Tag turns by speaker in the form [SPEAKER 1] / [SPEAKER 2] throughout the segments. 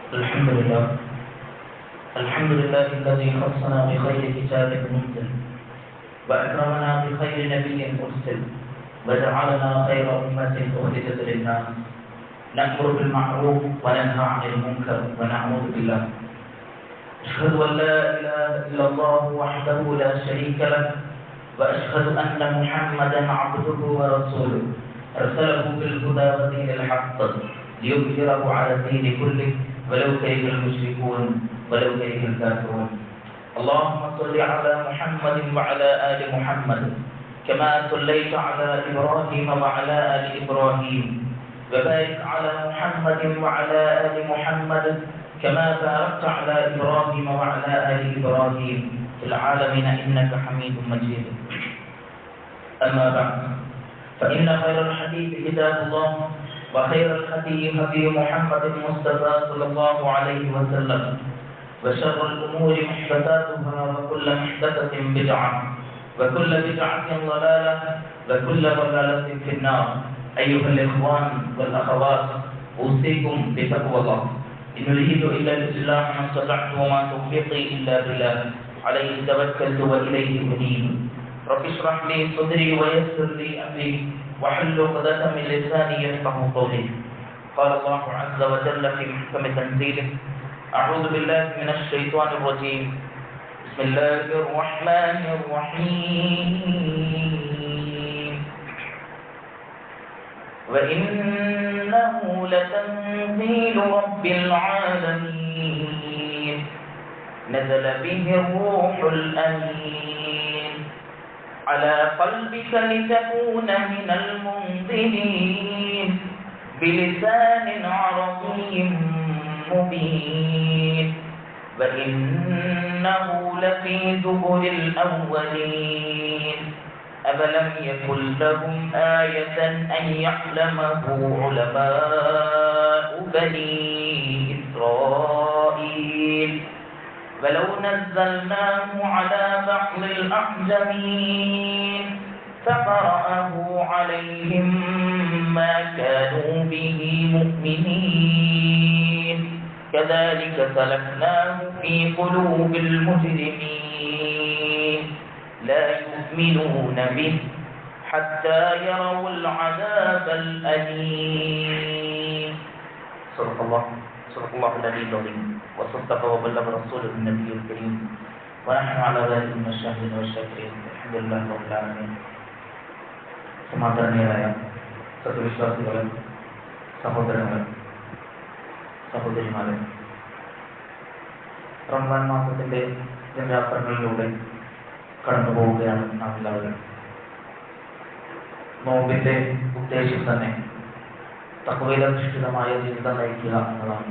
[SPEAKER 1] الحمد لله الحمد لله الذي خصنا بخير كتاب منزل وأكرمنا بخير نبي أرسل وجعلنا خير أمة أخرجت للناس نأمر بالمعروف وننهى عن المنكر ونعوذ بالله أشهد أن لا إله إلا الله وحده لا شريك له وأشهد أن محمدا عبده ورسوله أرسله بالهدى ودين الحق ليظهره على الدين كله ولو كره المشركون ولو كره الكافرون اللهم صل على محمد وعلى آل محمد كما صليت على إبراهيم وعلى آل إبراهيم وبارك على محمد وعلى آل محمد كما باركت على إبراهيم وعلى آل إبراهيم في العالمين إنك حميد مجيد أما بعد فإن خير الحديث كتاب الله وخير الهدي هدي محمد المصطفى صلى الله عليه وسلم وشر الأمور محدثاتها وكل محدثة بدعة وكل بدعة ضلالة وكل ضلالة في النار أيها الإخوان والأخوات أوصيكم بتقوى الله إن أريد إلا الإسلام ما استطعت وما توفيقي إلا بالله عليه توكلت وإليه أنيب رب اشرح لي صدري ويسر لي أمري واحلل عقدة من لساني يفقه قولي قال الله عز وجل في محكم تنزيله أعوذ بالله من الشيطان الرجيم بسم الله الرحمن الرحيم وإنه لتنزيل رب العالمين نزل به الروح الأمين على قلبك لتكون من المنذرين بلسان عربي مبين وإنه لفي زبر الأولين أفلم يكن لهم آية أن يعلمه علماء بني إسرائيل ولو نزلناه على بعض الأعجمين فقرأه عليهم ما كانوا به مؤمنين كذلك سلكناه في قلوب المجرمين لا يؤمنون به حتى يروا العذاب الأليم صدق الله صدق الله العلي العظيم وصدق وبلغ رسوله النبي الكريم ونحن على ذلك من الشاهدين والشاكرين الحمد لله رب العالمين സമാധാനീയരായ സത്യവിശ്വാസികളെ സഹോദരങ്ങളെ സഹോദരിമാരെ റംസാൻ മാസത്തിന്റെ ദിനരാത്രങ്ങളിലൂടെ കടന്നു പോവുകയാണ് നാം എല്ലാവരും നോമ്പിന്റെ ഉദ്ദേശം തന്നെ തത്വയിലധിഷ്ഠിതമായ ജീവിതം നയിക്കുക എന്നതാണ്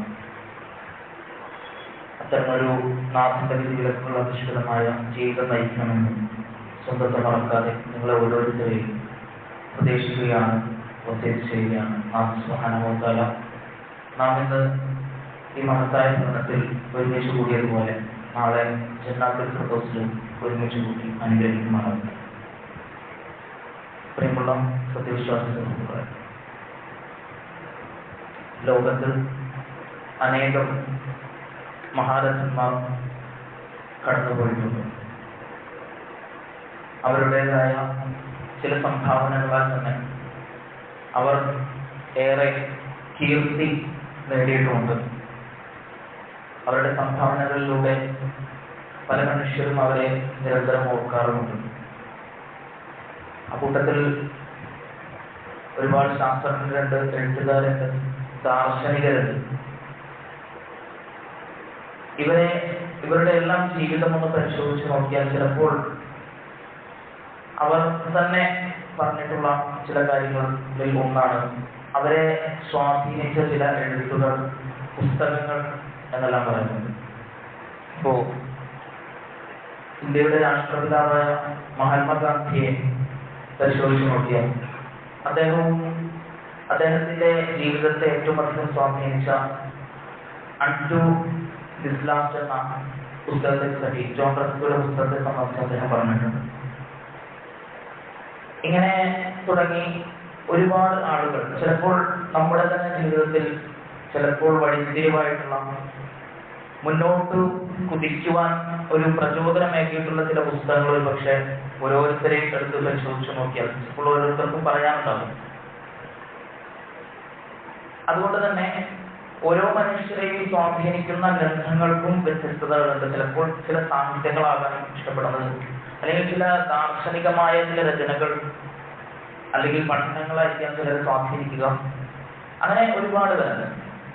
[SPEAKER 1] അത്തരമൊരു നാഥന്റെ വിധിവിലക്കുകൾ അധിഷ്ഠിതമായ ജീവിതം നയിക്കണമെന്ന് സ്വന്തത്തെ മറക്കാതെ നിങ്ങളെ ഓരോരുത്തരെയും ഉപദേശിക്കുകയാണ് വസേത് ചെയ്യുകയാണ് നാം സുഹാനമോത്താല നാം ഇന്ന് ഈ മഹത്തായ ഭരണത്തിൽ ഒരുമിച്ച് കൂടിയതുപോലെ നാളെ ജന്നാത്തുൽ ഫിർദൗസിലും ഒരുമിച്ച് കൂട്ടി അനുഗ്രഹിക്കുമാറാണ് പ്രിയമുള്ള സത്യവിശ്വാസി സുഹൃത്തുക്കളെ ലോകത്തിൽ അനേകം മഹാരഥന്മാർ കടന്നുപോയിട്ടുണ്ട് അവരുടേതായ ചില സംഭാവനകളാൽ തന്നെ അവർ ഏറെ കീർത്തി നേടിയിട്ടുമുണ്ട് അവരുടെ സംഭാവനകളിലൂടെ പല മനുഷ്യരും അവരെ നിരന്തരം ഓർക്കാറുമുണ്ട് അക്കൂട്ടത്തിൽ ഒരുപാട് ശാസ്ത്രജ്ഞരുണ്ട് എഴുത്തുകാരുണ്ട് ദാർശനികരുണ്ട് ഇവരെ ഇവരുടെ എല്ലാം ജീവിതം ഒന്ന് പരിശോധിച്ച് നോക്കിയാൽ ചിലപ്പോൾ അവർ തന്നെ പറഞ്ഞിട്ടുള്ള ചില കാര്യങ്ങളിൽ ഒന്നാണ് അവരെ സ്വാധീനിച്ച ചില എഴുത്തുകൾ പുസ്തകങ്ങൾ എന്നെല്ലാം പറയുന്നത് ഇപ്പോ ഇന്ത്യയുടെ രാഷ്ട്രപിതാവായ മഹാത്മാഗാന്ധിയെ പരിശോധിച്ച് നോക്കിയാൽ അദ്ദേഹവും അദ്ദേഹത്തിന്റെ ജീവിതത്തെ ഏറ്റവും അധികം സ്വാധീനിച്ച അൺടു ഡിസ്ലാസ്റ്റ് എന്ന പുസ്തകത്തെ പറ്റി ജോൺ റസ്കുടെ പുസ്തകത്തെ സംബന്ധിച്ച് അദ്ദേഹം പറഞ്ഞിട്ടുണ്ട് ഇങ്ങനെ തുടങ്ങി ഒരുപാട് ആളുകൾ ചിലപ്പോൾ നമ്മുടെ തന്നെ ജീവിതത്തിൽ ചിലപ്പോൾ വഴിത്തിരിവായിട്ടുള്ള മുന്നോട്ട് കുതിക്കുവാൻ ഒരു പ്രചോദനമേകിയിട്ടുള്ള ചില പുസ്തകങ്ങൾ ഒരു പക്ഷേ ഓരോരുത്തരെയും എടുത്ത് പരിശോധിച്ചു നോക്കിയാൽ ഇപ്പോൾ ഓരോരുത്തർക്കും പറയാനുണ്ടാകും അതുകൊണ്ട് തന്നെ ഓരോ മനുഷ്യരെയും സ്വാധീനിക്കുന്ന ഗ്രന്ഥങ്ങൾക്കും വ്യത്യസ്തതകളുണ്ട് ചിലപ്പോൾ ചില സാഹിത്യങ്ങളാകാൻ ഇഷ്ടപ്പെടുന്നത് അല്ലെങ്കിൽ ചില ദാർശനികമായ ചില രചനകൾ അല്ലെങ്കിൽ പഠനങ്ങളായിരിക്കാം ചിലരെ സ്വാധീനിക്കുക അങ്ങനെ ഒരുപാട് പേരുണ്ട്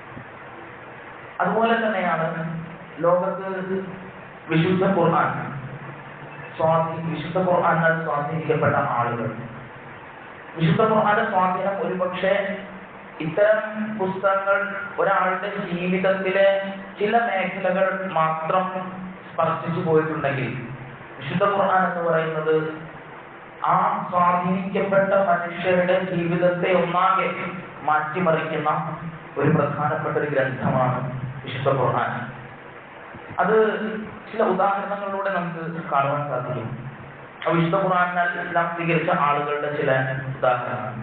[SPEAKER 1] അതുപോലെ തന്നെയാണ് ലോകത്ത് വിശുദ്ധ ഖുർആൻ സ്വാധീ വിശുദ്ധ ഖുർആനാൽ സ്വാധീനിക്കപ്പെട്ട ആളുകൾ വിശുദ്ധ ഖുർആന്റെ സ്വാധീനം ഒരുപക്ഷെ ഇത്തരം പുസ്തകങ്ങൾ ഒരാളുടെ ജീവിതത്തിലെ ചില മേഖലകൾ മാത്രം സ്പർശിച്ചു പോയിട്ടുണ്ടെങ്കിൽ വിശുദ്ധ ഖുർആൻ എന്ന് പറയുന്നത് ആ സ്വാധീനിക്കപ്പെട്ട മനുഷ്യരുടെ ജീവിതത്തെ ഒന്നാകെ മാറ്റിമറിക്കുന്ന ഒരു പ്രധാനപ്പെട്ട ഒരു ഗ്രന്ഥമാണ് വിശുദ്ധ ഖുർആൻ അത് ചില ഉദാഹരണങ്ങളിലൂടെ നമുക്ക് കാണുവാൻ സാധിക്കും ആ വിശുദ്ധ ഖുർആനാൽ ഇസ്ലാം സ്വീകരിച്ച ആളുകളുടെ ചില ഉദാഹരണങ്ങൾ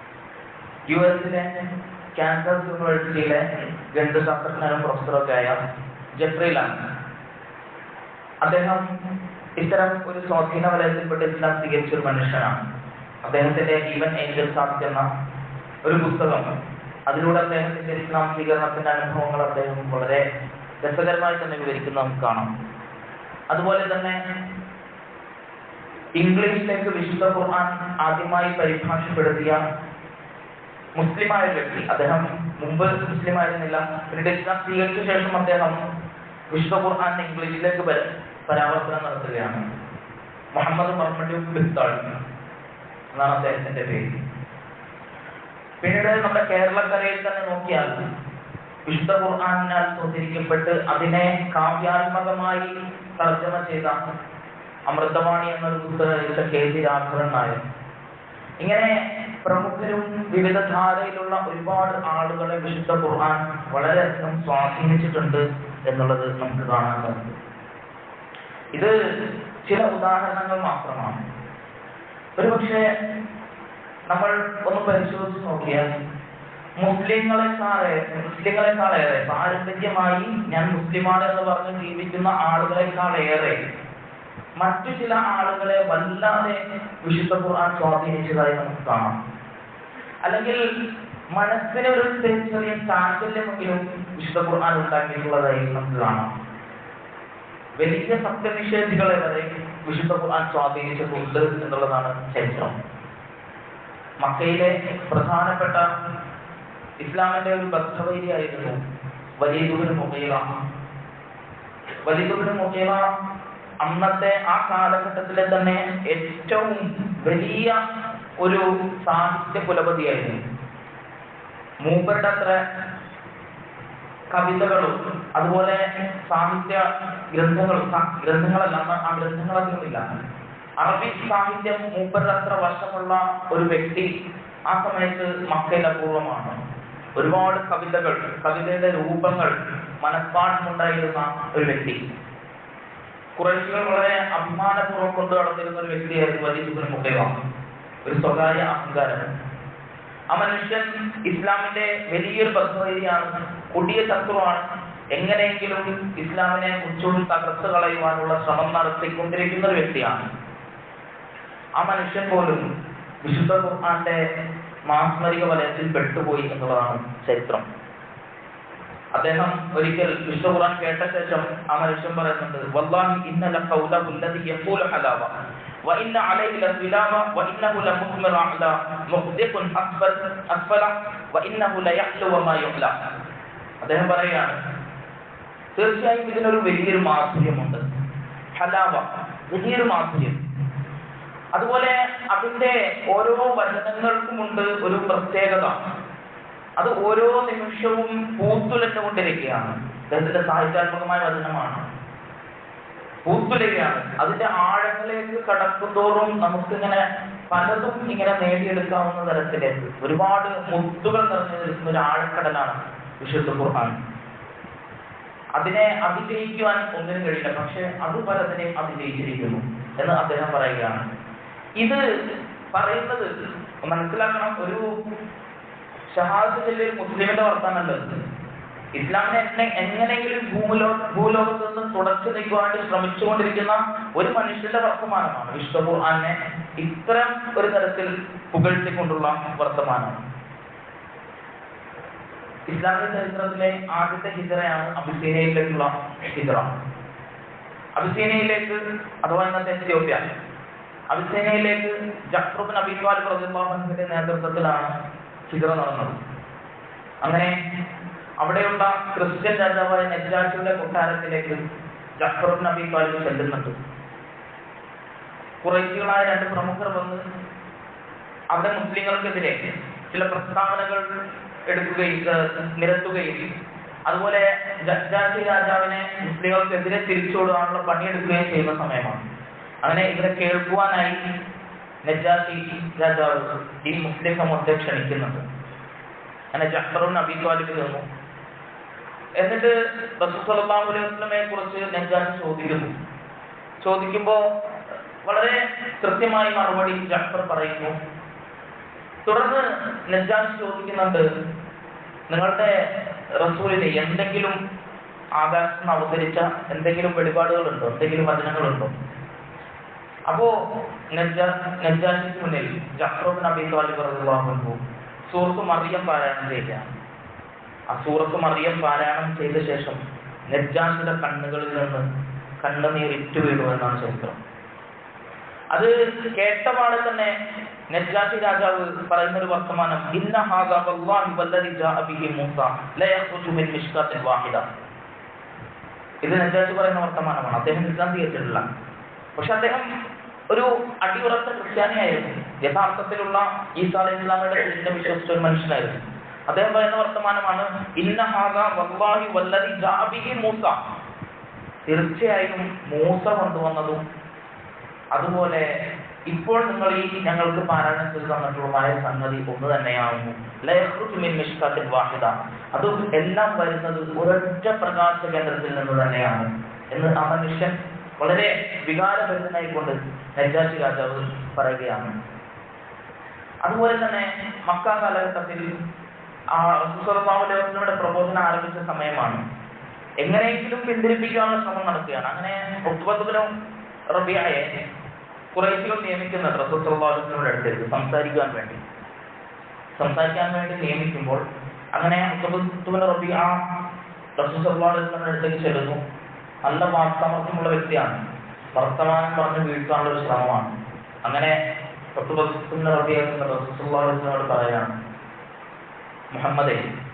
[SPEAKER 1] യു എസിലെ ക്യാൻസർ യൂണിവേഴ്സിറ്റിയിലെ ഗണിതശാസ്ത്രജ്ഞനും പ്രൊഫസറൊക്കെ ആയ ജെഫ്രി ലാങ് അദ്ദേഹം ഇത്തരം ഒരു സ്വാധീന വലയത്തിൽപ്പെട്ട് ഇസ്ലാം സ്വീകരിച്ച ഒരു മനുഷ്യനാണ് അദ്ദേഹത്തിന്റെ ഈവൻ ഏഞ്ചൽ സാത്ത് എന്ന ഒരു പുസ്തകം അതിലൂടെ അദ്ദേഹത്തിന്റെ ഇസ്ലാം സ്വീകരണത്തിന്റെ അനുഭവങ്ങൾ അദ്ദേഹം വളരെ രസകരമായി തന്നെ വിവരിക്കുന്നത് നമുക്ക് കാണാം അതുപോലെ തന്നെ ഇംഗ്ലീഷിലേക്ക് വിശുദ്ധ ഖുർആൻ ആദ്യമായി പരിഭാഷപ്പെടുത്തിയ മുസ്ലിമായ ഒരു വ്യക്തി അദ്ദേഹം മുമ്പ് മുസ്ലിം ആയിരുന്നില്ല പിന്നീട് ഇസ്ലാം സ്വീകരിച്ച ശേഷം അദ്ദേഹം വിശുദ്ധ ഖുർആൻ ഇംഗ്ലീഷിലേക്ക് പര- പരാവർത്തനം നടത്തുകയാണ് മുഹമ്മദ് മുഹമ്മദ് ബിസ്താൾ എന്നാണ് അദ്ദേഹത്തിന്റെ പേര് പിന്നീട് നമ്മുടെ കേരളക്കരയിൽ തന്നെ നോക്കിയാൽ വിശുദ്ധ ഖുർആാനാൽ സ്വാധീനിക്കപ്പെട്ട് അതിനെ കാവ്യാത്മകമായി തർജ്ജമ ചെയ്ത അമൃതവാണി എന്നൊരു പുസ്തകം രചിച്ച കെ ജി രാഘവൻ നായർ ഇങ്ങനെ പ്രമുഖരും വിവിധ ധാരയിലുള്ള ഒരുപാട് ആളുകളെ വിശുദ്ധ ഖുർആൻ വളരെയധികം സ്വാധീനിച്ചിട്ടുണ്ട് എന്നുള്ളത് നമുക്ക് കാണാൻ സാധിക്കും ഇത് ചില ഉദാഹരണങ്ങൾ മാത്രമാണ് ഒരുപക്ഷെ നമ്മൾ ഒന്ന് പരിശോധിച്ച് നോക്കിയാൽ മുസ്ലിങ്ങളെക്കാളെ മുസ്ലിങ്ങളെക്കാളേറെ പാരമ്പര്യമായി ഞാൻ മുസ്ലിമാണ് എന്ന് പറഞ്ഞ് ജീവിക്കുന്ന ആളുകളെക്കാളേറെ മറ്റു ചില ആളുകളെ വല്ലാതെ വിശുദ്ധ ഖുർആൻ സ്വാധീനിച്ചതായി നമുക്ക് കാണാം അല്ലെങ്കിൽ മനസ്സിന് ഒരു ചെറിയ ചാഞ്ചല്യമെങ്കിലും വിശുദ്ധ ഖുർആൻ ഉണ്ടാക്കിയിട്ടുള്ളതായി നമുക്ക് കാണാം വലിയ സത്യനിഷേധികളെ വരെ വിശുദ്ധ ഖുർആൻ സ്വാധീനിച്ചിട്ടുണ്ട് എന്നുള്ളതാണ് ചരിത്രം മക്കയിലെ പ്രധാനപ്പെട്ട ഇസ്ലാമിന്റെ ഒരു ബദ്ധവൈരിയായിരുന്നു വലീദുബിന് മുഖീറ വലീദുബിന് മുഖീറ അന്നത്തെ ആ കാലഘട്ടത്തിലെ തന്നെ ഏറ്റവും വലിയ ഒരു സാഹിത്യ കുലപതിയായിരുന്നു മൂപ്പരുടെ അത്ര കവിതകളും അതുപോലെ സാഹിത്യ ഗ്രന്ഥങ്ങളും സ- ഗ്രന്ഥങ്ങളല്ല അന്ന് ആ ഗ്രന്ഥങ്ങളൊന്നുമില്ല അറബിക് സാഹിത്യം മൂപ്പരുടെ അത്ര വശമുള്ള ഒരു വ്യക്തി ആ സമയത്ത് മക്കയിൽ അപൂർവമാണ് ഒരുപാട് കവിതകൾ കവിതയുടെ രൂപങ്ങൾ മനഃപ്പാഠമുണ്ടായിരുന്ന ഒരു വ്യക്തി കുറേശികൾ വളരെ അഭിമാനപൂർവ്വം കൊണ്ടു നടന്നിരുന്ന ഒരു വ്യക്തിയായിരുന്നു വലിയ മുഖേവ ഒരു സ്വകാര്യ അഹങ്കാരം ആ മനുഷ്യൻ ഇസ്ലാമിന്റെ വലിയൊരു ബദ്ധവൈരിയാണ് കൊടിയ ശത്രുവാണ് എങ്ങനെയെങ്കിലും ഇസ്ലാമിനെ മുച്ചൂടും തകർത്ത് കളയുവാനുള്ള ശ്രമം നടത്തിക്കൊണ്ടിരിക്കുന്ന ഒരു വ്യക്തിയാണ് ആ മനുഷ്യൻ പോലും വിശുദ്ധ ഖുർആന്റെ മാസ്മരിക വലയത്തിൽ പെട്ടുപോയി എന്നുള്ളതാണ് ചരിത്രം അദ്ദേഹം ഒരിക്കൽ വിശുദ്ധ ഖുർആൻ കേട്ട ശേഷം ആ മനുഷ്യൻ പറയുന്നുണ്ട് വല്ലാഹി ഇന്നല ഖൗലഹു അല്ലദി യഖൂലു ഹലാവ وإن عليه للظلام وإنه لمثمر أعلى مهدق أسفل أسفل وإنه ليحلو وما يحلى അദ്ദേഹം പറയുകയാണ് തീർച്ചയായും ഇതിനൊരു വലിയൊരു മാധുര്യമുണ്ട് ഹലാവ വലിയൊരു മാധുര്യം അതുപോലെ അതിന്റെ ഓരോ വചനങ്ങൾക്കുമുണ്ട് ഒരു പ്രത്യേകത അത് ഓരോ നിമിഷവും പൂത്തുലഞ്ഞുകൊണ്ടിരിക്കുകയാണ് അദ്ദേഹത്തിന്റെ സാഹിത്യാത്മകമായ വചനമാണ് പൂത്തുലയാണ് അതിന്റെ ആഴങ്ങളിലേക്ക് കടക്കുന്തോറും നമുക്കിങ്ങനെ പലതും ഇങ്ങനെ നേടിയെടുക്കാവുന്ന തരത്തിലേക്ക് ഒരുപാട് മുത്തുകൾ നിറഞ്ഞു നിൽക്കുന്ന ഒരു ആഴക്കടലാണ് വിശുദ്ധ ഖുർആൻ അതിനെ അതിജയിക്കുവാൻ ഒന്നിനും കഴിയില്ല പക്ഷെ അത് പലതിനെയും അതിജയിച്ചിരിക്കുന്നു എന്ന് അദ്ദേഹം പറയുകയാണ് ഇത് പറയുന്നത് മനസ്സിലാക്കണം ഒരു ഷഹാദ് ജില്ലയിൽ മുസ്ലിമിന്റെ വർത്താനല്ല ഇത്. ഇസ്ലാമിനെ എന്നെ എങ്ങനെയെങ്കിലും ഭൂമിലോ ഭൂലോകത്ത് നിന്ന് തുടച്ചു നീക്കുവാനായിട്ട് ശ്രമിച്ചുകൊണ്ടിരിക്കുന്ന ഒരു മനുഷ്യന്റെ വർത്തമാനമാണ് വിശ്വ ഖുർആനെ ഇത്തരം ഒരു തരത്തിൽ പുകഴ്ത്തിക്കൊണ്ടുള്ള വർത്തമാനമാണ് ഇസ്ലാമിക ചരിത്രത്തിലെ ആദ്യത്തെ ഹിജറയാണ് അബിസീനയിലേക്കുള്ള ഹിജറ അബിസീനയിലേക്ക് അഥവാ ഇന്നത്തെ എത്യോപ്യ അബിസീനയിലേക്ക് ജഫ്രുബിൻ അബിബാൽ പ്രതിഭാബന്റെ നേതൃത്വത്തിലാണ് ഹിജറ നടന്നത് അങ്ങനെ അവിടെയുള്ള ക്രിസ്ത്യൻ രാജാവായ നെജാഷിയുടെ കൊട്ടാരത്തിലേക്ക് ജഫ്രുബിൻ അബിബാലിൽ ചെല്ലുന്നുണ്ട് കുറേശികളായ രണ്ട് പ്രമുഖർ വന്ന് അവിടെ മുസ്ലിങ്ങൾക്കെതിരെ ചില പ്രസ്താവനകൾ എടുക്കുകയും ഏഹ്, നിരത്തുകയും അതുപോലെ ജഡ്ജാജി രാജാവിനെ മുസ്ലിങ്ങൾക്കെതിരെ തിരിച്ചുവിടാനുള്ള പണിയെടുക്കുകയും ചെയ്യുന്ന സമയമാണ് അങ്ങനെ ഇവരെ കേൾക്കുവാനായി നജാഷി രാജാവ് ഈ മുസ്ലിം സമൂഹത്തെ ക്ഷണിക്കുന്നുണ്ട് അങ്ങനെ ജഫറുൻ അബി താലിബ് ചെന്നു എന്നിട്ട് റസൂസലാഹു അലൈഹി വസ്ലമയെ കുറിച്ച് നജാഷി ചോദിക്കുന്നു ചോദിക്കുമ്പോ വളരെ കൃത്യമായി മറുപടി ജഫർ പറയുന്നു തുടർന്ന് നജാഷി ചോദിക്കുന്നുണ്ട് നിങ്ങളുടെ റസൂലിന് എന്തെങ്കിലും ആകാശത്ത് നിന്ന് അവതരിച്ച എന്തെങ്കിലും വെളിപാടുകളുണ്ടോ എന്തെങ്കിലും വചനങ്ങളുണ്ടോ അപ്പോ നജാഷിക്ക് മുന്നിൽ ജഫ്രോബിൻ അബി താലിബ് റളിയല്ലാഹു അൻഹു സൂറത്ത് മറിയം പാരായണം ചെയ്യുകയാണ് ആ സൂറത്ത് മറിയം പാരായണം ചെയ്ത ശേഷം നജാഷിന്റെ കണ്ണുകളിൽ നിന്ന് കണ്ണുനീർ ഇറ്റു വീണു എന്നാണ് ചരിത്രം അത് കേട്ടപാടെ തന്നെ നജാഷി രാജാവ് പറയുന്ന ഒരു വർത്തമാനം ഇന്ന ഹാദ വല്ലാഹി വല്ലദി ജാഅ ബിഹി മൂസ ല യഖ്റുജു മിൻ മിഷ്കാത്തിൻ വാഹിദ ഇത് നജാഷി പറയുന്ന വർത്തമാനമാണ് അദ്ദേഹം ഇസ്ലാം സ്വീകരിച്ചിട്ടില്ല പക്ഷെ അദ്ദേഹം ഒരു അടിയുറച്ച ക്രിസ്ത്യാനിയായിരുന്നു യഥാർത്ഥത്തിലുള്ള ഈസാ അലൈഹി ഇസ്ലാമിയുടെ ചിന്ത വിശ്വസിച്ച ഒരു മനുഷ്യനായിരുന്നു അദ്ദേഹം പറയുന്ന വർത്തമാനമാണ് ഇന്ന ഹാദ വല്ലാഹി വല്ലദി ജാഅ ബിഹി മൂസ തീർച്ചയായും മൂസ കൊണ്ടുവന്നതും അതുപോലെ ഇപ്പോൾ നിങ്ങൾ ഈ ഞങ്ങൾക്ക് പാരായണം ചെയ്തു തന്നിട്ടുള്ളതായ സംഗതി ഒന്ന് തന്നെയാകുന്നു ലയഹ്റുജു മിൻ മിഷ്കാത്തിൻ വാഹിദ അതും എല്ലാം വരുന്നത് ഒരൊറ്റ പ്രകാശ കേന്ദ്രത്തിൽ നിന്ന് തന്നെയാണ് എന്ന് ആ മനുഷ്യൻ വളരെ വികാരഭരിതനായിക്കൊണ്ട് നജാഷി രാജാവ് പറയുകയാണ് അതുപോലെ തന്നെ മക്ക കാലഘട്ടത്തിൽ ആ റസൂലുള്ളാഹിയുടെ പ്രബോധനം ആരംഭിച്ച സമയമാണ് എങ്ങനെയെങ്കിലും പിന്തിരിപ്പിക്കാനുള്ള ശ്രമം നടക്കുകയാണ് അങ്ങനെ ഉത്ബത്തുബിനും റബിയായെ കുറേശികൾ നിയമിക്കുന്നുണ്ട് റസൂലുള്ളാഹിയുടെ അടുത്തേക്ക് സംസാരിക്കാൻ വേണ്ടി സംസാരിക്കാൻ വേണ്ടി നിയമിക്കുമ്പോൾ അങ്ങനെ ഉത്ബത്തുബിന് റബിയ റസൂലുള്ളാഹിയുടെ അടുത്തേക്ക് ചെല്ലുന്നു നല്ല വാക്സാമർത്ഥ്യമുള്ള വ്യക്തിയാണ് വർത്തമാനം പറഞ്ഞ് വീഴ്ത്താനുള്ള ഒരു ശ്രമമാണ് അങ്ങനെ ഉത്ബത്തുബിന് റബിയ റസൂലുള്ളാഹിനോട് പറയാണ് മുഹമ്മദേ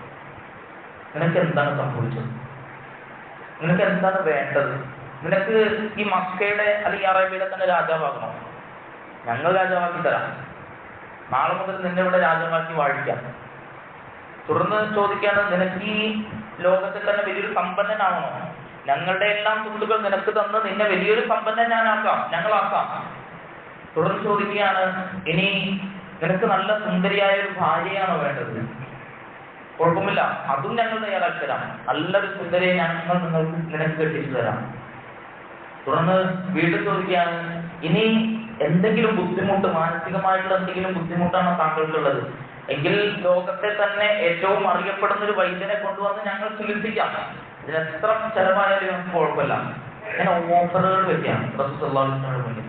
[SPEAKER 1] നിനക്ക് എന്താണ് സംഭവിച്ചത് നിനക്ക് എന്താണ് വേണ്ടത് നിനക്ക് ഈ മക്കയുടെ അല്ലെങ്കിൽ അറേബ്യയിലെ തന്നെ രാജാവാകണോ ഞങ്ങൾ രാജാവാക്കി തരാം നാളെ മുതൽ നിന്നെ ഇവിടെ രാജാവാക്കി വാഴിക്കാം തുടർന്ന് ചോദിക്കാണ് നിനക്ക് ഈ ലോകത്തിൽ തന്നെ വലിയൊരു സമ്പന്നനാവണോ ഞങ്ങളുടെ എല്ലാം സ്വത്തുക്കൾ നിനക്ക് തന്ന് നിന്നെ വലിയൊരു സമ്പന്നൻ ഞാനാക്കാം ഞങ്ങളാക്കാം തുടർന്ന് ചോദിക്കുകയാണ് ഇനി നിനക്ക് നല്ല സുന്ദരിയായ ഒരു ഭാര്യയാണോ വേണ്ടത് കുഴപ്പമില്ല അതും ഞങ്ങൾ തയ്യാറാക്കി തരാം നല്ലൊരു സുന്ദരിയെ ഞങ്ങൾ നിങ്ങൾക്ക് നിനക്ക് കെട്ടിച്ചു തരാം തുടർന്ന് വീണ്ടും ചോദിക്കുകയാണ് ഇനി എന്തെങ്കിലും ബുദ്ധിമുട്ട് മാനസികമായിട്ടുള്ള എന്തെങ്കിലും ബുദ്ധിമുട്ടാണോ താങ്കൾക്കുള്ളത് എങ്കിൽ ലോകത്തെ തന്നെ ഏറ്റവും അറിയപ്പെടുന്ന ഒരു വൈദ്യനെ കൊണ്ടുവന്ന് ഞങ്ങൾ ചികിത്സിക്കാം ഇതിന് എത്ര ചെലവായാലും നമുക്ക് കുഴപ്പമില്ല ഇങ്ങനെ ഓഫറുകൾ വെക്കുകയാണ് റസൂസ്ലാമിന്റെ മുന്നിൽ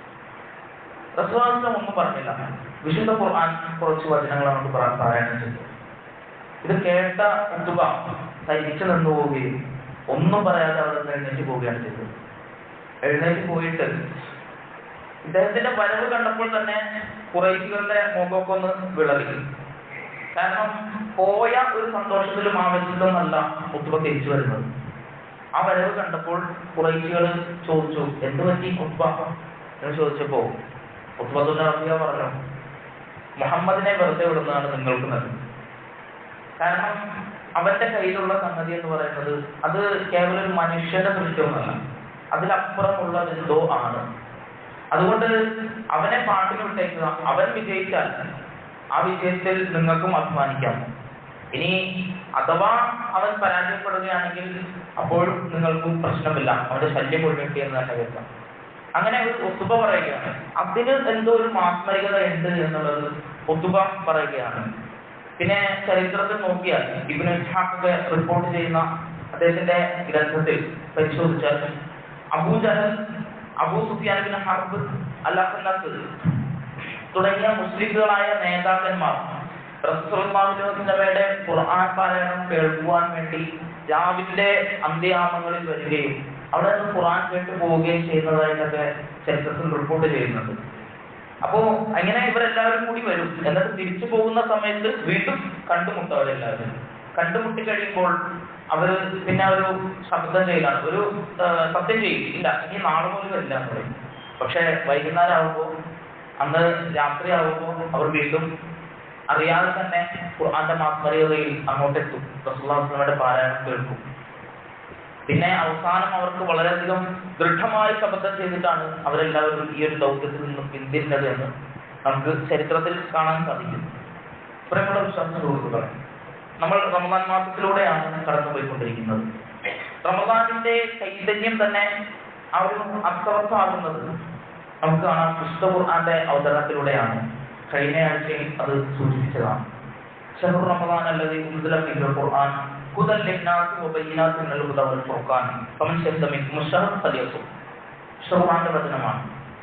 [SPEAKER 1] റസൂസ്ലാം ഒന്നും പറഞ്ഞില്ല വിശുദ്ധ ഖുർആൻ കുറച്ച് വചനങ്ങൾ നമുക്ക് പറയാൻ പാരായണം ചെയ്തു ഇത് കേട്ട ഉത്തുക തരിച്ചു നിന്നു പോവുകയും ഒന്നും പറയാതെ അവിടെ നിന്ന് എഴുന്നേറ്റ് പോവുകയാണ് ചെയ്തത് എഴുന്നേറ്റ് പോയിട്ട് ഇദ്ദേഹത്തിന്റെ വരവ് കണ്ടപ്പോൾ തന്നെ കുറേശികളുടെ മുഖമൊക്കെ ഒന്ന് വിളറി കാരണം പോയ ഒരു സന്തോഷത്തിലും ആവേശത്തിലും അല്ല ഉത്തുബ തിരിച്ചു വരുന്നത് ആ വരവ് കണ്ടപ്പോൾ കുറേശികൾ ചോദിച്ചു എന്ത് പറ്റി ഉത്ബ എന്ന് ചോദിച്ചപ്പോ ഉത്ബത്തുന്റെ റബിയ പറഞ്ഞു മുഹമ്മദിനെ വെറുതെ വിടുന്നതാണ് നിങ്ങൾക്ക് നല്ലത് കാരണം അവന്റെ കയ്യിലുള്ള സംഗതി എന്ന് പറയുന്നത് അത് കേവലം ഒരു മനുഷ്യന്റെ സൃഷ്ടിയൊന്നല്ല അതിലപ്പുറമുള്ള എന്തോ ആണ് അതുകൊണ്ട് അവനെ പാട്ടിന് വിട്ടേക്കുക അവൻ വിജയിച്ചാൽ ആ വിജയത്തിൽ നിങ്ങൾക്കും അഭിമാനിക്കാം ഇനി അഥവാ അവൻ പരാജയപ്പെടുകയാണെങ്കിൽ അപ്പോൾ നിങ്ങൾക്കും പ്രശ്നമില്ല അവന്റെ ശല്യം ഒഴിവാക്കി എന്ന് തന്നെ കേൾക്കാം അങ്ങനെ ഒരു ഒത്തുബ പറയുകയാണ് അതിന് എന്തോ ഒരു മാസ്മരികത ഉണ്ട് എന്നുള്ളത് ഒത്തുബ പറയുകയാണ് പിന്നെ ചരിത്രത്തിൽ നോക്കിയാൽ ഇബിന് ഇസ്ഹാഖൊക്കെ റിപ്പോർട്ട് ചെയ്യുന്ന അദ്ദേഹത്തിന്റെ ഗ്രന്ഥത്തിൽ പരിശോധിച്ചാൽ Abu Jahl Abu Sufyan bin Harb Allah തുടങ്ങിയ മുസ്ലിങ്ങളായ നേതാക്കന്മാർ റസൂലുള്ളാഹിയുടെ ഖുർആൻ പാരായണം കേൾക്കുവാൻ വേണ്ടി രാവിലെ അന്ത്യാമങ്ങളിൽ വരികയും അവിടെ നിന്ന് ഖുർആൻ കേട്ട് പോവുകയും ചെയ്യുന്നതായിട്ടൊക്കെ ചരിത്രത്തിൽ റിപ്പോർട്ട് ചെയ്യുന്നുണ്ട് അപ്പോ അങ്ങനെ ഇവരെല്ലാവരും കൂടി വരും എന്നിട്ട് തിരിച്ചു പോകുന്ന സമയത്ത് വീണ്ടും കണ്ടുമുട്ടും അവരെല്ലാവരും കണ്ടുമുട്ടി കഴിയുമ്പോൾ അവര് പിന്നെ ഒരു ശബ്ദം ചെയ്യലാണ് ഒരു ആ, സത്യം ചെയ്യും ഇല്ല ഇനി നാളെ പോലും വരില്ല എന്ന് പറയും പക്ഷെ വൈകുന്നേരം ആവുമ്പോൾ അന്ന് രാത്രി ആവുമ്പോൾ അവർ വീണ്ടും അറിയാതെ തന്നെ ഖുർആന്റെ മാസ്മരികതയിൽ അങ്ങോട്ടെത്തും റസൂലുള്ളാഹിയുടെ പാരായണം കേൾക്കും പിന്നെ അവസാനം അവർക്ക് വളരെയധികം ദൃഢമായ ശബ്ദം ചെയ്തിട്ടാണ് അവരെല്ലാവരും ഈ ഒരു ദൗത്യത്തിൽ നിന്ന് പിന്തിരിഞ്ഞത് എന്ന് നമുക്ക് ചരിത്രത്തിൽ കാണാൻ സാധിക്കും പ്രിയമുള്ള വിശ്വാസ സുഹൃത്തുക്കളെ നമ്മൾ റമദാൻ മാസത്തിലൂടെയാണ് കടന്നുപോയിക്കൊണ്ടിരിക്കുന്നത് റമദാനിന്റെ ചൈതന്യം തന്നെ ആ ഒരു അർത്ഥവർത്ഥമാകുന്നത് നമുക്ക് കാണാം വിശുദ്ധ ഖുർആന്റെ അവതരണത്തിലൂടെയാണ് കഴിഞ്ഞ ആഴ്ചയിൽ അത് സൂചിപ്പിച്ചതാണ് ഷഹർ റമദാൻ അല്ലതി ഉൻസില ഫീഹിൽ ഖുർആൻ ഹുദൻ ലിന്നാസി വബയ്യിനാത്തി മിനൽ ഹുദ വൽ ഫുർഖാൻ ഫമൻ ശഹിദ മിൻകും അഷ്ഹറ ഫലിയസും വിശുദ്ധ ഖുർആന്റെ വചനമാണ്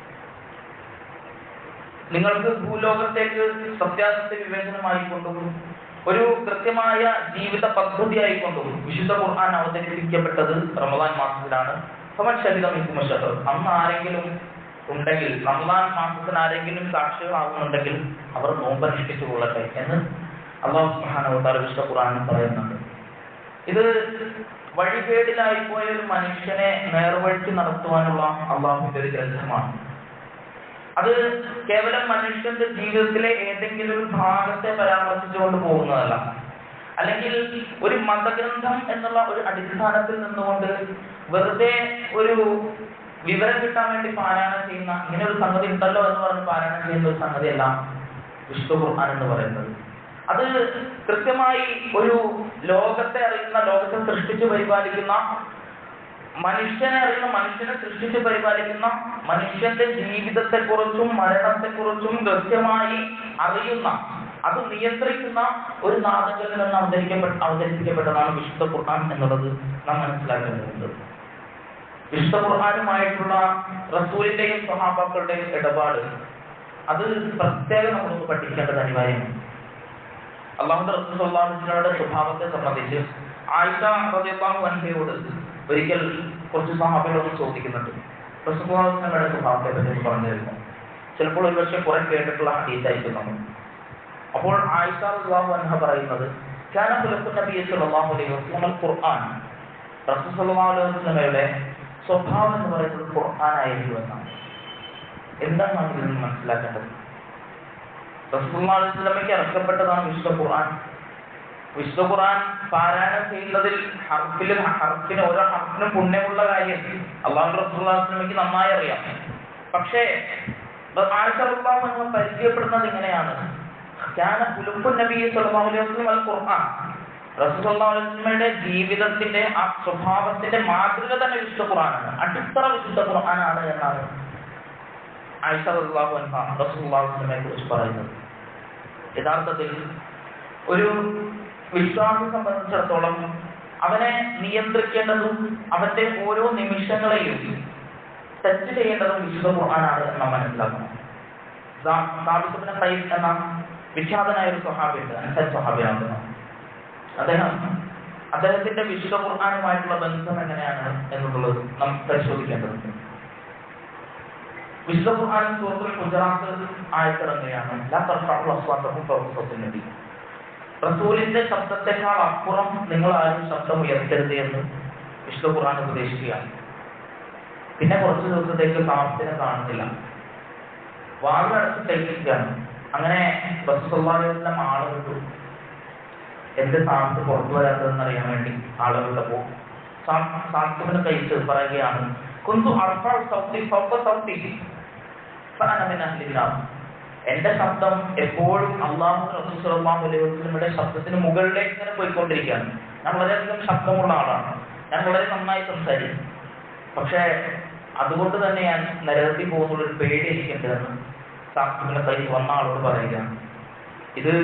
[SPEAKER 1] നിങ്ങൾക്ക് ഭൂലോകത്തേക്ക് സത്യാസത്യ വിവേചനമായിക്കൊണ്ടും ഒരു കൃത്യമായ ജീവിത പദ്ധതിയായിക്കൊണ്ടും വിശുദ്ധ ഖുർആൻ അവതരിപ്പിക്കപ്പെട്ടത് റമദാൻ മാസത്തിലാണ് ഫമൻ ഷഹിദ മിൻകും അഷ്ഹറ അന്ന് ആരെങ്കിലും ഉണ്ടെങ്കിൽ റമദാൻ മാസത്തിന് ആരെങ്കിലും സാക്ഷികളാകുന്നുണ്ടെങ്കിൽ അവർ നോമ്പനുഷ്ഠിച്ചു കൊള്ളട്ടെ എന്ന് അള്ളാഹു സുബ്ഹാനഹു വിശുദ്ധ ഖുർആനിൽ പറയുന്നുണ്ട് ഇത് വഴികേടിലായി പോയ ഒരു മനുഷ്യനെ നേർവഴിക്ക് നടത്തുവാനുള്ള അള്ളാഹുവിന്റെ ഒരു ഗ്രന്ഥമാണ് അത് കേവലം മനുഷ്യന്റെ ജീവിതത്തിലെ ഏതെങ്കിലും ഒരു ഭാഗത്തെ പരാമർശിച്ചുകൊണ്ട് പോകുന്നതല്ല അല്ലെങ്കിൽ ഒരു മതഗ്രന്ഥം എന്നുള്ള ഒരു അടിസ്ഥാനത്തിൽ നിന്നുകൊണ്ട് വെറുതെ ഒരു വിവരം കിട്ടാൻ വേണ്ടി പാരായണം ചെയ്യുന്ന ഇങ്ങനെ ഒരു സംഗതി ഉണ്ടല്ലോ എന്ന് പറഞ്ഞ് പാരായണം ചെയ്യുന്ന ഒരു സംഗതിയല്ല വിശുദ്ധ ഖുർആൻ എന്ന് പറയുന്നത് അത് കൃത്യമായി ഒരു ലോകത്തെ അറിയുന്ന ലോകത്തെ സൃഷ്ടിച്ച് പരിപാലിക്കുന്ന മനുഷ്യനെ അറിയുന്ന മനുഷ്യനെ സൃഷ്ടിച്ച് പരിപാലിക്കുന്ന മനുഷ്യന്റെ ജീവിതത്തെക്കുറിച്ചും മരണത്തെക്കുറിച്ചും കൃത്യമായി അറിയുന്ന അത് നിയന്ത്രിക്കുന്ന ഒരു നാടകത്തിൽ നിന്ന് അവതരിക്കപ്പെട്ട അവതരിപ്പിക്കപ്പെട്ടതാണ് വിശുദ്ധ ഖുർആൻ എന്നുള്ളത് നാം മനസ്സിലാക്കേണ്ടതുണ്ട് വിശുദ്ധ ഖുർആനുമായിട്ടുള്ള റസൂലിന്റെയും സഹാബാക്കളുടെയും ഇടപാട് അത് പ്രത്യേകം നമ്മളൊന്ന് പഠിക്കേണ്ടത് അനിവാര്യമാണ് അള്ളാഹുന്റെ റസൂൽ സല്ലാഹുവിനോട് സ്വഭാവത്തെ സംബന്ധിച്ച് ആയിഷ റളിയല്ലാഹു അൻഹയോട് ഒരിക്കൽ കുറച്ച് സഹാബികളോട് ചോദിക്കുന്നുണ്ട് റസൂലുള്ളാഹിയുടെ സ്വഭാവത്തെ പറ്റി ഒന്ന് പറഞ്ഞു തരുന്നു ചിലപ്പോൾ ഒരുപക്ഷെ കുറെ കേട്ടിട്ടുള്ള ഹദീസായിരിക്കും നമ്മൾ അപ്പോൾ ആയിഷ റളിയല്ലാഹു അൻഹ പറയുന്നത് كان خلق النبي صلى الله عليه وسلم القرآن റസൂൽ സല്ലല്ലാഹു അലൈഹി വസല്ലമയുടെ സ്വഭാവം എന്ന് പറയുന്നത് ഖുർആനായിരുന്നു എന്നാണ് എന്താണ് നാം ഇതിൽ നിന്ന് മനസ്സിലാക്കേണ്ടത് റസൂലുള്ളാഹിക്ക് ഇറക്കപ്പെട്ടതാണ് വിശുദ്ധ ഖുർആൻ വിശുദ്ധ ഖുർആൻ പാരായണം ചെയ്യുന്നതിൽ ഹർഫിലും ഹർഫിന് ഓരോ ഹർഫിനും പുണ്യമുള്ള കാര്യം അള്ളാഹു റസൂലുള്ളാഹിക്ക് നന്നായി അറിയാം പക്ഷേ ആഴ്ച പരിചയപ്പെടുന്നത് ഇങ്ങനെയാണ് ഞാൻ പുലുപ്പു നബി സല്ലല്ലാഹു അലൈഹി വസല്ലം അൽ ഖുർആൻ റസൂലുള്ളാഹിയുടെ ജീവിതത്തിന്റെ ആ സ്വഭാവത്തിന്റെ മാതൃക തന്നെ വിശുദ്ധ ഖുർആനാണ് അടിത്തറ വിശുദ്ധ ഖുർആനാണ് എന്നാണ് ആയിഷ റളിയല്ലാഹു അൻഹ റസൂലുള്ളാഹിനെ കുറിച്ച് പറയുന്നത് യഥാർത്ഥത്തിൽ ഒരു വിശ്വാസി സംബന്ധിച്ചിടത്തോളം അവനെ നിയന്ത്രിക്കേണ്ടതും അവന്റെ ഓരോ നിമിഷങ്ങളെയും തെറ്റ് ചെയ്യേണ്ടതും വിശുദ്ധ ഖുർആനാണ് എന്ന് നാം മനസ്സിലാക്കണം സാബിസുബിന് സയ്യിദ് എന്ന വിഖ്യാതനായ ഒരു സ്വഹാബിയുണ്ട് അൻസർ സ്വഹാബിയാകുന്നു അദ്ദേഹം അദ്ദേഹത്തിന്റെ വിശുദ്ധ ഖുർആനുമായിട്ടുള്ള ബന്ധം എങ്ങനെയാണ് എന്നുള്ളത് നാം പരിശോധിക്കേണ്ടതുണ്ട് വിശുദ്ധ ഖുർആൻ സൂറത്തുൽ ഹുജറാത്ത് ആയത്തിറങ്ങുകയാണ് ലാ തർഫഉ അസ്വാതഹും ഫൗക സൗത്തിൻ നബി റസൂലിന്റെ ശബ്ദത്തെക്കാൾ അപ്പുറം നിങ്ങൾ ആരും ശബ്ദം ഉയർത്തരുത് എന്ന് വിശുദ്ധ ഖുർആൻ ഉപദേശിക്കുകയാണ് പിന്നെ കുറച്ച് ദിവസത്തേക്ക് സാമത്തിനെ കാണുന്നില്ല വാതിലടച്ച് തയ്ക്കുകയാണ് അങ്ങനെ റസൂലുള്ളാഹിയുടെ ആള് വിട്ടു എന്റെ സാമത്ത് പുറത്തു വരാത്തതെന്ന് അറിയാൻ വേണ്ടി ആളുകളുടെ സാമത്തിന് കഴിച്ച് പറയുകയാണ് കുന്തു അർഫാ സൗത്തി ഫൗക സൗത്തി ഫഅന മിൻ അഹ്ലിന്നാർ എന്റെ ശബ്ദം എപ്പോഴും അള്ളാഹു റസൂൽ സല്ലല്ലാഹു അലൈഹി വസല്ലമയുടെ ശബ്ദത്തിന് മുകളിലേക്ക് ഇങ്ങനെ പോയിക്കൊണ്ടിരിക്കുകയാണ് ഞാൻ വളരെയധികം ശബ്ദമുള്ള ആളാണ് ഞാൻ വളരെ നന്നായി സംസാരിക്കും പക്ഷേ അതുകൊണ്ട് തന്നെ ഞാൻ നരകത്തിൽ പോകുന്ന ഒരു പേടി എനിക്കുണ്ട് എന്ന് സാഹിബിനെ കൈ വന്ന ആളോട് പറയുകയാണ് ഇത്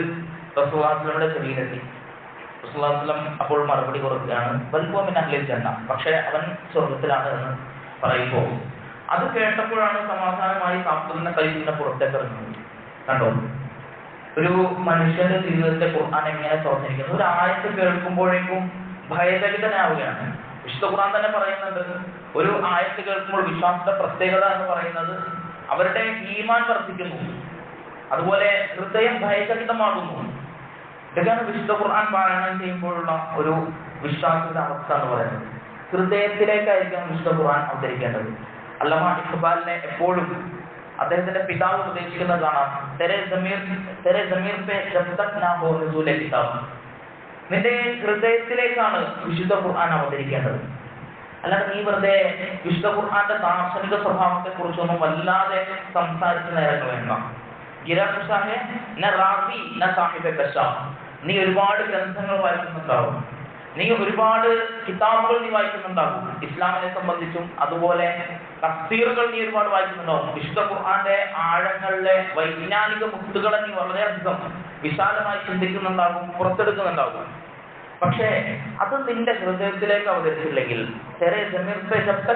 [SPEAKER 1] റസൂലാസ്ലമിയുടെ ചെവിയിലെത്തി റസൂലാസ്ലം അപ്പോൾ മറുപടി കൊടുക്കുകയാണ് വൽപോമിൻ അഹ്ലിൽ ജന്ന പക്ഷേ അവൻ സ്വർഗത്തിലാണ് എന്ന് പറയുമ്പോൾ അത് കേട്ടപ്പോഴാണ് സമാധാനമായി സാഫ്തുലിനെ കലിപ്പിന്റെ പുറത്തേക്ക് ഇറങ്ങുന്നത് കണ്ടോ ഒരു മനുഷ്യന്റെ ജീവിതത്തെ ഖുർആൻ എങ്ങനെ തുറന്നിരിക്കുന്നു ഒരു ആയത്ത് കേൾക്കുമ്പോഴേക്കും ഭയചകിതനാവുകയാണ് വിശുദ്ധ ഖുർആൻ തന്നെ പറയുന്നുണ്ട് ഒരു ആയത്ത് കേൾക്കുമ്പോൾ വിശ്വാസത്തിന്റെ പ്രത്യേകത എന്ന് പറയുന്നത് അവരുടെ ഈമാൻ വർദ്ധിക്കുന്നു അതുപോലെ ഹൃദയം ഭയചകിതമാകുന്നു ഇതൊക്കെയാണ് വിശുദ്ധ ഖുർആൻ പാരായണം ചെയ്യുമ്പോഴുള്ള ഒരു വിശ്വാസത്തിന്റെ അവസ്ഥ എന്ന് പറയുന്നത് ഹൃദയത്തിലേക്കായിരിക്കും വിശുദ്ധ ഖുർആൻ അവതരിക്കേണ്ടത് അല്ലമ ഇഖ്ബാലിനെ എപ്പോഴും അദ്ദേഹത്തിന്റെ പിതാവ് ഉപദേശിക്കുന്നത് കാണാം തെരെ ജമീർ തെരെ ജമീർ പേ ജബ് തക് നാ ഹോ നുസൂലെ കിതാബ് നിന്റെ ഹൃദയത്തിലേക്കാണ് വിശുദ്ധ ഖുർആൻ അവതരിക്കേണ്ടത് അല്ലാതെ നീ വെറുതെ വിശുദ്ധ ഖുർആന്റെ ദാർശനിക സ്വഭാവത്തെ കുറിച്ചൊന്നും വല്ലാതെ സംസാരിച്ച നേരങ്ങൾ വേണ്ട ഗിരാഷാഹെ ന റാഫി ന സാഹിബെ കഷാം നീ ഒരുപാട് ഗ്രന്ഥങ്ങൾ വായിക്കുന്നുണ്ടാവും നീ ഒരുപാട് കിതാബുകൾ നീ വായിക്കുന്നുണ്ടാകും ഇസ്ലാമിനെ സംബന്ധിച്ചും അതുപോലെ തഫ്സീറുകൾ നീ ഒരുപാട് വായിക്കുന്നുണ്ടാവും വിശുദ്ധ ഖുർആന്റെ ആഴങ്ങളിലെ വൈജ്ഞാനിക മുത്തുകളെ നീ വളരെയധികം വിശാലമായി ചിന്തിക്കുന്നുണ്ടാകും പുറത്തെടുക്കുന്നുണ്ടാകും പക്ഷേ അത് നിന്റെ ഹൃദയത്തിലേക്ക് അവതരിച്ചില്ലെങ്കിൽ ചെറിയ ജമീർത്തെ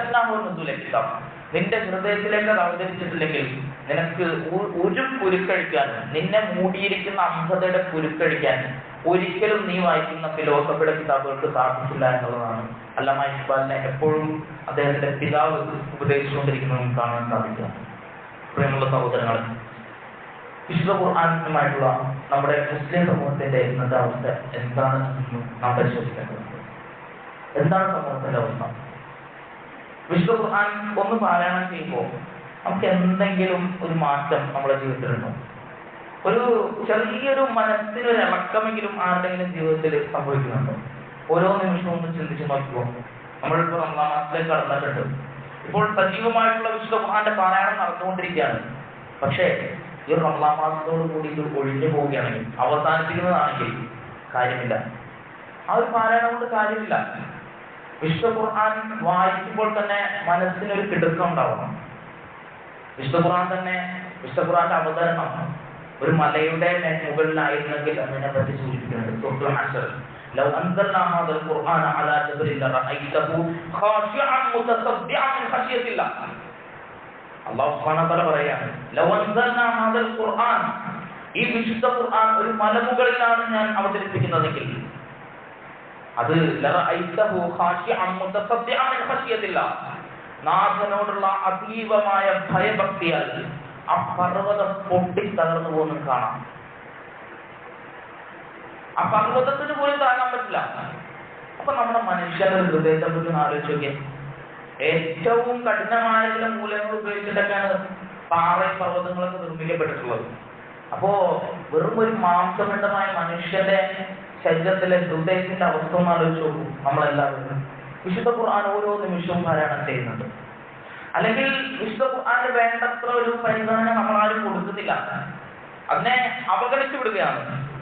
[SPEAKER 1] കിതാബ് നിന്റെ ഹൃദയത്തിലേക്ക് അത് അവതരിച്ചിട്ടില്ലെങ്കിൽ നിനക്ക് ഒ- ഒരു കുരുക്കഴിക്കാനും നിന്നെ മൂടിയിരിക്കുന്ന അന്ധതയുടെ കുരുക്കഴിക്കാൻ ഒരിക്കലും നീ വായിക്കുന്ന ഫിലോസഫിയുടെ കിതാബുകൾക്ക് സാധിക്കില്ല എന്നുള്ളതാണ് അല്ലമ ഇക്ബാലിനെ എപ്പോഴും അദ്ദേഹത്തിന്റെ പിതാവ് ഉപദേശിച്ചുകൊണ്ടിരിക്കുന്നത് നമുക്ക് കാണാൻ സാധിക്കുക പ്രിയമുള്ള സഹോദരങ്ങൾ വിശുദ്ധ ഖുർആാനുമായിട്ടുള്ള നമ്മുടെ മുസ്ലിം സമൂഹത്തിന്റെ ഇന്നത്തെ അവസ്ഥ എന്താണ് എന്ന് നാം പരിശോധിക്കേണ്ടത് എന്താണ് സമൂഹത്തിന്റെ അവസ്ഥ വിശുദ്ധ ഖുർആൻ ഒന്ന് പാരായണം ചെയ്യുമ്പോൾ നമുക്ക് എന്തെങ്കിലും ഒരു മാറ്റം നമ്മുടെ ജീവിതത്തിലുണ്ടോ ഒരു ചെറിയൊരു മനസ്സിനൊരു ഇളക്കമെങ്കിലും ആരുടെങ്കിലും ജീവിതത്തിൽ സംഭവിക്കുന്നുണ്ടോ ഓരോ നിമിഷവും ഒന്ന് ചിന്തിച്ച് നോക്കുമ്പോൾ നമ്മളിപ്പോൾ ഒന്നാം മാസത്തിലേക്ക് കടന്നിട്ടുണ്ട് ഇപ്പോൾ സജീവമായിട്ടുള്ള വിശുദ്ധ ഖുർആന്റെ പാരായണം നടന്നുകൊണ്ടിരിക്കുകയാണ് പക്ഷേ ഈ റമദാൻ മാസത്തോട് കൂടി ഇത് ഒഴിഞ്ഞു പോവുകയാണെങ്കിൽ അവസാനിപ്പിക്കുന്നതാണെങ്കിൽ കാര്യമില്ല ആ ഒരു പാരായണം കൊണ്ട് കാര്യമില്ല വിശുദ്ധ ഖുർആൻ വായിക്കുമ്പോൾ തന്നെ മനസ്സിനൊരു കിടുക്കം ഉണ്ടാവണം വിശുദ്ധ ഖുർആൻ തന്നെ വിശുദ്ധ ഖുർആന്റെ അവതരണം ഒരു മലയുടെ മേ- മുകളിലായിരുന്നെങ്കിൽ അതിനെ പറ്റി സൂചിപ്പിക്കുന്നുണ്ട് സൂറത്തുൽ ഹശർ لو أنزلنا هذا القرآن على جبل لرأيته خاشعا متصدعا من خشية الله അള്ളാഹു സുബ്ഹാനഹു വ തആല പറയാണ് ലൗ അൻസൽനാ ഹാദൽ ഖുർആൻ ഈ വിശുദ്ധ ഖുർആൻ ഒരു മലമുകളിലാണ് ഞാൻ അവതരിപ്പിക്കുന്നതെങ്കിൽ അത് ലറഅയ്തഹു ഖാശിഅൻ മുതസദ്ദിഅൻ മിൻ ഖശിയത്തില്ലാ നാഥനോടുള്ള അതീവമായ ഭയഭക്തിയാൽ ആ പർവ്വതം പൊട്ടി തകർന്നു പോകുന്നത് കാണാം ആ പർവ്വതത്തിന് പോലും താങ്ങാൻ പറ്റില്ല അപ്പൊ നമ്മുടെ മനുഷ്യന്റെ ഹൃദയത്തെ പറ്റി ഒന്ന് ആലോചിച്ച് നോക്കിയേ ഏറ്റവും കഠിനമായ ചില മൂലങ്ങൾ ഉപയോഗിച്ചിട്ടൊക്കെയാണ് പാറ പർവ്വതങ്ങളൊക്കെ നിർമ്മിക്കപ്പെട്ടിട്ടുള്ളത് അപ്പോ വെറും ഒരു മാംസപിണ്ഡമായ മനുഷ്യന്റെ ശരീരത്തിലെ ഹൃദയത്തിന്റെ അവസ്ഥ ഒന്ന് ആലോചിച്ച് നോക്കൂ നമ്മളെല്ലാവരും വിശുദ്ധ ഖുർആൻ ഓരോ നിമിഷവും പാരായണം ചെയ്യുന്നുണ്ട് അല്ലെങ്കിൽ വിശുദ്ധ ഖുർആന് വേണ്ടത്ര ഒരു പരിഗണന നമ്മളാരും കൊടുക്കുന്നില്ല അതിനെ അവഗണിച്ചു വിടുകയാണ്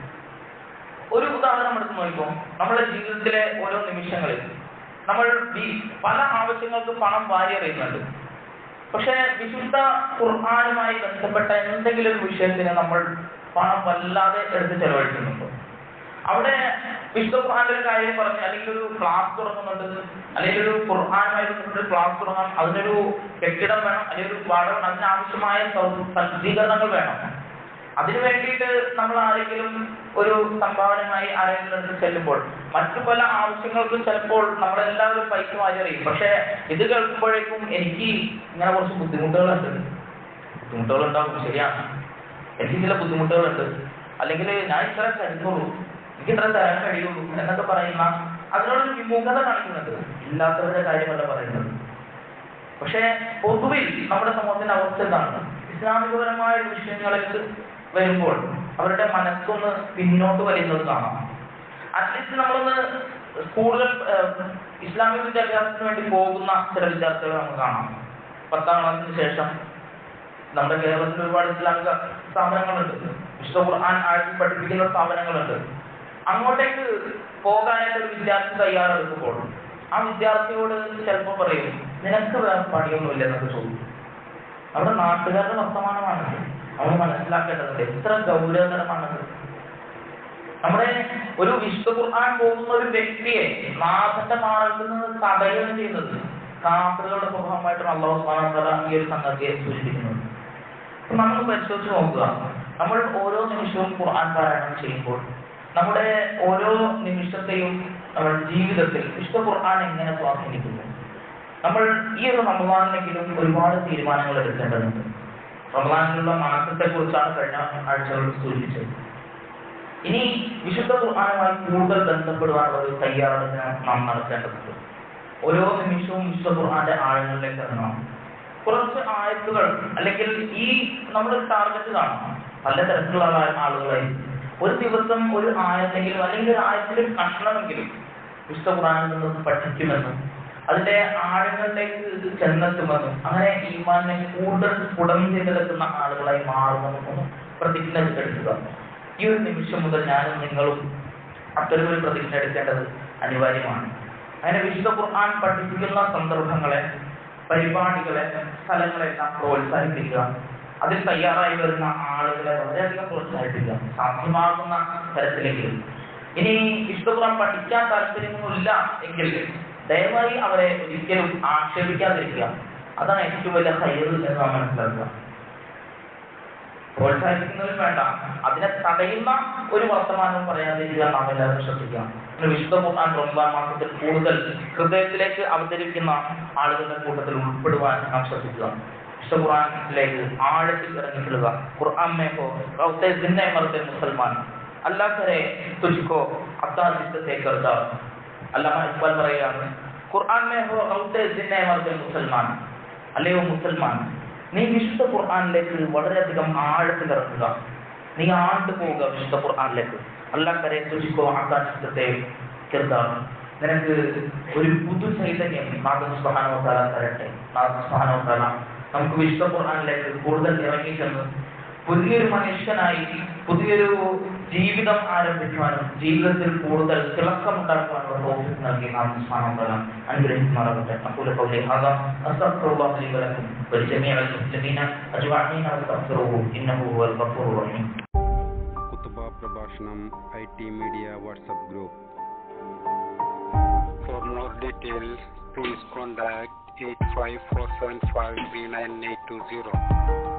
[SPEAKER 1] ഒരു ഉദാഹരണം എടുത്ത് നോക്കിക്കോ നമ്മുടെ ജീവിതത്തിലെ ഓരോ നിമിഷങ്ങളിൽ നമ്മൾ ഈ പല ആവശ്യങ്ങൾക്ക് പണം വാരി എറിയുന്നുണ്ട് പക്ഷെ വിശുദ്ധ ഖുർആാനുമായി ബന്ധപ്പെട്ട എന്തെങ്കിലും ഒരു വിഷയത്തിന് നമ്മൾ പണം വല്ലാതെ എടുത്ത് ചെലവഴിക്കുന്നുണ്ടോ അവിടെ വിശുദ്ധ ഖുർആാന്റെ ഒരു കാര്യം പറഞ്ഞ് അല്ലെങ്കിൽ ഒരു ക്ലാസ് തുടങ്ങുന്നുണ്ട് അല്ലെങ്കിൽ ഒരു ഖുർആാനുമായി ബന്ധപ്പെട്ട ക്ലാസ് തുടങ്ങാം അതിനൊരു കെട്ടിടം വേണം അല്ലെങ്കിൽ ഒരു പാഠം അതിനാവശ്യമായ സൗ- സജ്ജീകരണങ്ങൾ വേണം അതിനു വേണ്ടിയിട്ട് നമ്മൾ ആരെങ്കിലും ഒരു സംഭാവനയുമായി ആരെങ്കിലും അടുത്ത് ചെല്ലുമ്പോൾ മറ്റു പല ആവശ്യങ്ങൾക്കും ചിലപ്പോൾ നമ്മളെല്ലാവരും പൈസ വാരിയറിയും പക്ഷെ ഇത് കേൾക്കുമ്പോഴേക്കും എനിക്ക് ഇങ്ങനെ കുറച്ച് ബുദ്ധിമുട്ടുകളുണ്ട് ബുദ്ധിമുട്ടുകളുണ്ടാവും ശരിയാണ് എനിക്ക് ചില ബുദ്ധിമുട്ടുകളുണ്ട് അല്ലെങ്കിൽ ഞാൻ ഇത്ര തരുന്നുള്ളൂ എനിക്ക് ഇത്ര തരാൻ കഴിയുള്ളൂ എന്നൊക്കെ പറയുന്ന അതിനോടൊരു വിമുഖത കാണിക്കുന്നുണ്ട് ഇല്ലാത്തവരുടെ കാര്യമല്ല പറയുന്നത് പക്ഷേ പൊതുവിൽ നമ്മുടെ സമൂഹത്തിന്റെ അവസ്ഥ എന്താണ് ഇസ്ലാമികപരമായ വിഷയങ്ങളിലേക്ക് വരുമ്പോൾ അവരുടെ മനസ്സൊന്ന് പിന്നോട്ട് വലിയുന്നത് കാണാം അറ്റ്ലീസ്റ്റ് നമ്മളൊന്ന് സ്കൂളുകൾ ഏഹ്, ഇസ്ലാമിക വിദ്യാഭ്യാസത്തിന് വേണ്ടി പോകുന്ന ചില വിദ്യാർത്ഥികളെ നമുക്ക് കാണാം പത്താം ക്ലാസ്സിന് ശേഷം നമ്മുടെ കേരളത്തിൽ ഒരുപാട് ഇസ്ലാമിക സ്ഥാപനങ്ങളുണ്ട് വിശുദ്ധ ഖുർആൻ ആഴ്ച പഠിപ്പിക്കുന്ന സ്ഥാപനങ്ങളുണ്ട് അങ്ങോട്ടേക്ക് പോകാനായിട്ട് ഒരു വിദ്യാർത്ഥി തയ്യാറെടുക്കുമ്പോൾ ആ വിദ്യാർത്ഥിയോട് ചിലപ്പോൾ പറയും നിനക്ക് വേറെ പണിയൊന്നുമില്ല എന്നൊക്കെ ചോദിക്കും നമ്മുടെ നാട്ടുകാരുടെ വർത്തമാനമാണ് നമ്മൾ മനസ്സിലാക്കേണ്ടത് എത്ര ഗൗരവകരമാണത് നമ്മുടെ ഒരു വിശുദ്ധ ഖുർആൻ പോകുന്ന ഒരു വ്യക്തിയെ നാഥന്റെ മാർഗത്തിൽ നിന്ന് തടയുകയാണ് ചെയ്യുന്നത് കാഫറുകളുടെ സ്വഭാവമായിട്ടാണ് അള്ളാഹു സുബ്ഹാനഹു വ തആല ഈ ഒരു സംഗതിയെ സൂചിപ്പിക്കുന്നത് അപ്പൊ നമ്മൾ പരിശോധിച്ച് നോക്കുക നമ്മൾ ഓരോ നിമിഷവും ഖുർആൻ പാരായണം ചെയ്യുമ്പോൾ നമ്മുടെ ഓരോ നിമിഷത്തെയും നമ്മുടെ ജീവിതത്തിൽ വിശുദ്ധ ഖുർആൻ എങ്ങനെ സ്വാധീനിക്കുന്നു നമ്മൾ ഈ ഒരു റമദാനിലെങ്കിലും ഒരുപാട് തീരുമാനങ്ങൾ എടുക്കേണ്ടതുണ്ട് റമദാനിലുള്ള മാസത്തെ കുറിച്ചാണ് കഴിഞ്ഞ ആഴ്ചകൾ സൂചിപ്പിച്ചത് ഇനി വിശുദ്ധ ഖുർആനുമായി കൂടുതൽ ബന്ധപ്പെടുവാനുള്ള ഒരു തയ്യാറെടുപ്പിന് നാം നടത്തേണ്ടതുണ്ട് ഓരോ നിമിഷവും വിശുദ്ധ ഖുർആന്റെ ആഴങ്ങളിലേക്ക് ഇറങ്ങണം കുറച്ച് ആയത്തുകൾ അല്ലെങ്കിൽ ഈ നമ്മൾ ടാർഗറ്റ് കാണണം പല തരത്തിലുള്ള ആ- ആളുകളായി ഒരു ദിവസം ഒരു ആയത്തെങ്കിലും അല്ലെങ്കിൽ ഒരു ആയത്തിന്റെ ഒരു കഷ്ണമെങ്കിലും വിശുദ്ധ ഖുർആനിൽ നിന്ന് പഠിക്കുമെന്നും അതിന്റെ ആഴങ്ങളിലേക്ക് ചെന്നെത്തുമെന്നും അങ്ങനെ ഈമാനെ കൂടുതൽ സ്ഫുടം ചെയ്തെടുക്കുന്ന ആളുകളായി മാറുമെന്നും ഒന്ന് പ്രതിജ്ഞ എടുക്കുക ഈ ഒരു നിമിഷം മുതൽ ഞാനും നിങ്ങളും അത്തരമൊരു പ്രതിജ്ഞ എടുക്കേണ്ടത് അനിവാര്യമാണ് അങ്ങനെ വിശുദ്ധ ഖുർആൻ പഠിപ്പിക്കുന്ന സന്ദർഭങ്ങളെ പരിപാടികളെ സ്ഥലങ്ങളെല്ലാം പ്രോത്സാഹിപ്പിക്കുക അതിൽ തയ്യാറായി വരുന്ന ആളുകളെ വളരെയധികം പ്രോത്സാഹിപ്പിക്കുക സാധ്യമാകുന്ന തരത്തിലേക്ക് ഇനി വിശുദ്ധ ഖുർആൻ പഠിക്കാൻ താല്പര്യമൊന്നുമില്ല എങ്കിൽ ദയവായി അവരെ ഒരിക്കലും ആക്ഷേപിക്കാതിരിക്കുക അതാണ് ഏറ്റവും വലിയ ഹൈർ എന്ന് നാം മനസ്സിലാക്കുക പ്രോത്സാഹിപ്പിക്കുന്നതിൽ വേണ്ട അതിനെ തടയുന്ന ഒരു വർത്തമാനവും പറയാതിരിക്കുക നാം എല്ലാവരും ശ്രദ്ധിക്കുക പിന്നെ വിശുദ്ധ ഖുർആൻ റമദാൻ മാസത്തിൽ കൂടുതൽ ഹൃദയത്തിലേക്ക് അവതരിക്കുന്ന ആളുകളുടെ കൂട്ടത്തിൽ ഉൾപ്പെടുവാൻ നാം ശ്രദ്ധിക്കുക വിശുദ്ധ ഖുർആനിലേക്ക് ആഴത്തിൽ ഇറങ്ങിക്കൊള്ളുക ഖുർആൻ മേ ഹോ റൗത്തെ ജിന്നെ മർത്തെ മുസൽമാൻ അല്ലാഹ് കരെ തുജ്കോ അത്താ ജിസ്സത്തെ കർദാ അല്ലാമ ഇക്ബാൽ പറയുകയാണ് ഖുർആൻ മേ ഹോ റൗത്തെ ജിന്നെ മർത്തെ മുസൽമാൻ അല്ലയോ മുസൽമാൻ നീ വിശുദ്ധ ഖുർആനിലേക്ക് വളരെയധികം ആഴത്തിൽ ഇറങ്ങുക നീ ആണ്ട് പോവുക വിശുദ്ധ ഖുർആനിലേക്ക് അല്ലാഹ് കരെ തുജ്കോ അത്താ ജിസ്സത്തെ കർദാ നിനക്ക് ഒരു പുതു ചൈതന്യം നാഥൻ സുബ്ഹാനഹു വ തആല തരട്ടെ നാഥൻ സുബ്ഹാനഹു വ തആല നമുക്ക് വിശുദ്ധ ഖുർആനിലേക്ക് കൂടുതൽ ഇറങ്ങി ചെന്ന് പുതിയൊരു മനുഷ്യനായി പുതിയൊരു ജീവിതം ആരംഭിക്കുവാനും ജീവിതത്തിൽ കൂടുതൽ തിളക്കമുണ്ടാക്കുവാനുള്ള തോഫിക്ക് നൽകി നാം സ്മാനം അനുഗ്രഹിക്കുമാറാകട്ടെ أقول قولي هذا أستغفر الله لي ولكم ولجميع المسلمين أجمعين واستغفروه إنه هو الغفور الرحيم
[SPEAKER 2] കുത്തുബ പ്രഭാഷണം I T media WhatsApp group
[SPEAKER 3] For more details, please contact 854753980.